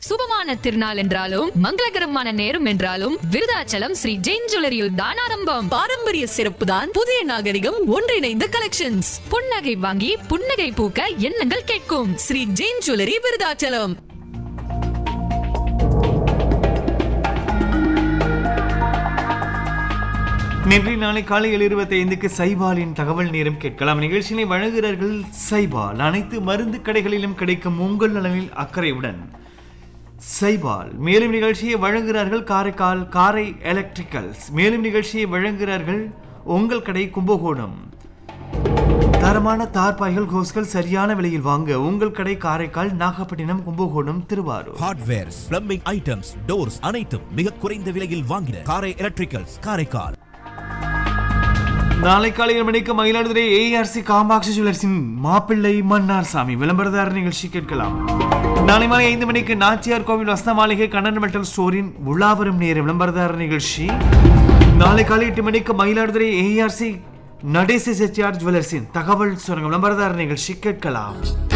சுபமான திருநாள் என்றாலும் மங்களகரமான நேரம் என்றாலும் விருதாச்சலம் ஸ்ரீ ஜெயின் ஜுவல்லரியில் தான் ஆரம்பம் பாரம்பரிய சிறப்பு தான் புதிய நாகரிகம் ஒன்றிணைந்த கலெக்ஷன்ஸ் புன்னகை வாங்கி புன்னகை பூக்க எண்ணங்கள் கேட்கும் ஸ்ரீ ஜெயின் ஜுவல்லரி விருதாச்சலம் நன்றி நாளை காலை ஏழு இருபத்தி ஐந்துக்கு சைபாலின் தகவல் நேரம் கேட்கலாம் நிகழ்ச்சியினை வழங்குகிறார்கள் சைபால் அனைத்து மருந்து கடைகளிலும் கிடைக்கும் உங்கள் நலனில் அக்கறையுடன் சைபால் மேலும் நிகழ்ச்சியை வழங்குகிறார்கள் காரைக்கால் காரை எலக்ட்ரிக்கல்ஸ் மேலும் நிகழ்ச்சியை வழங்குகிறார்கள் உங்கள் கடை கும்பகோணம் தரமான தார்பாய்கள் ஹோஸ்கள் சரியான விலையில் வாங்க உங்கள் கடை Karaikal Nagapattinam Kumbakonam Thiruvarur hardwares plumbing items doors அனைத்தும் மிக குறைந்த விலையில் வாங்கின காரை எலக்ட்ரிக்கல்ஸ் காரைக்கால் நாளை காலை ஏழு மணிக்கு மயிலாடுதுறை ஏஆர்சி காமாட்சி ஜுவல்லர்ஸின் மாப்பிள்ளை மன்னார் சாமி விளம்பரதார நிகழ்ச்சி கேட்கலாம் நாளை மாலை ஐந்து மணிக்கு நாச்சியார் கோவில் வசந்த மாளிகை கண்ணன் மெட்டல் ஸ்டோரின் உலாவரும் நேர விளம்பரதார நிகழ்ச்சி நாளை காலை எட்டு மணிக்கு மயிலாடுதுறை ஏஆர்சி நடேசி செட்டியார் ஜுவல்லர்ஸின் தகவல் சுரங்க விளம்பரதார நிகழ்ச்சி கேட்கலாம்